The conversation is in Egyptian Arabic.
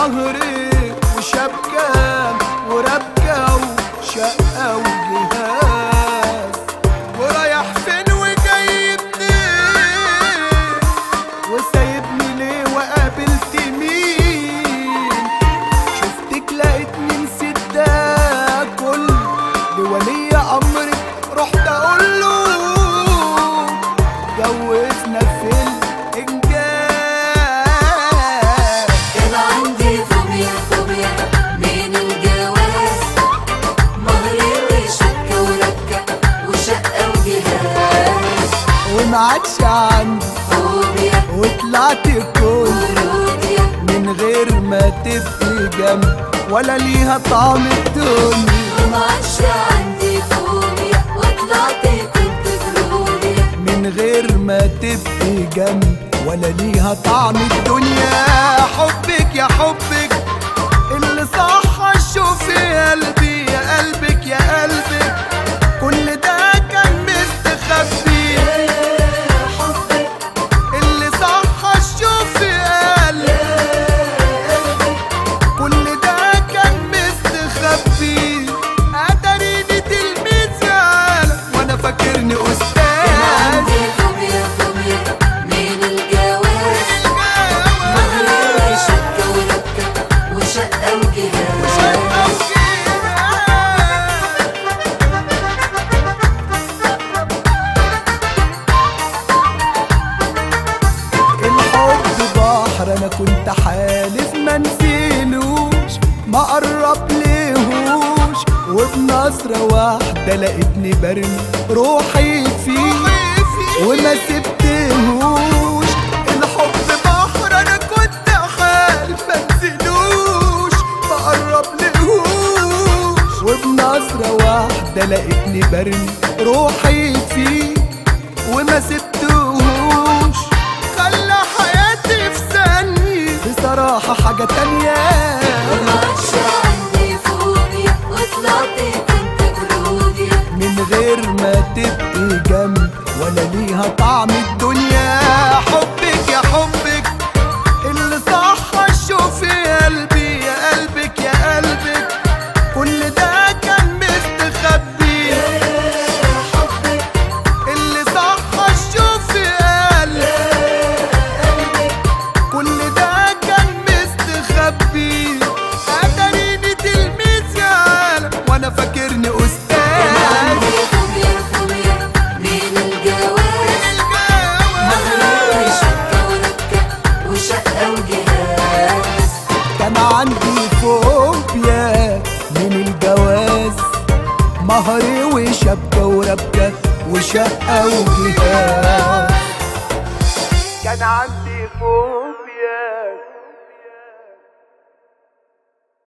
مهري وشبكة وربكة وشقة وجهاز ورايح فين وجاي منين وسايبني ليه وقابلت مين شفتك لقيتني نسيت ده كله لولي امرك رحت اقول له جوزنا في الانجاز كان عندي فوبيا فوبيا من الجواز مهري وشبكة وركة وشقة وجهاز وما عادش عندي فوبيا وطلعت كل وروديا من غير ما تبقي جنبي ولا ليها طعم الدنيا وما عادش عندي فوبيا وطلعت كنت جروديا من غير ما تبقي جنبي ولا ليها طعم الدنيا حبك يا حبك اللي صح شوفي قلبي يا قلبك يا قلبك كل ده كان مستخبي حبك اللي صح شوفي قلبي كل ده كان مستخبي اتريني تلميذ يالا وانا فاكرني كان استاذ عندي فوبيا فوبيا من الجواز مهري وشبكة وركة وشقة وجهاز الحب بحر انا كنت حالف ما نسيلوش ما قرب ليهوش وبنظرة واحدة لقيتني برمي روحي فيه وما سبتهوش الحب بحر انا كنت حالف ما نسيلوش ما قرب ليهوش وبنظرة واحدة لقيتني برمي روحي فيه وما سبتهوش خلى حياتي في ثانية بصراحة حاجة تانية وما عادش عندي فوبيا وطلعت كنت جروديا من غير ما تبقي جنبي ولا ليها طعم الدنيا حبك يا حبك اللي صح شوفي قلبي يا قلبك يا قلبك كل ده كان مستخبي حبك اللي صح شوفي قلبي كل ده كان مستخبي اتريني تلميذ يالا وانا فاكرني كان استاذ عندي فوبيا فوبيا من الجواز مهري وشبكة وركة وشقة وجهاز كان عندي فوبيا من الجواز مهري وشبكة وربكة وشقة وجهاز كان عندي فوبيا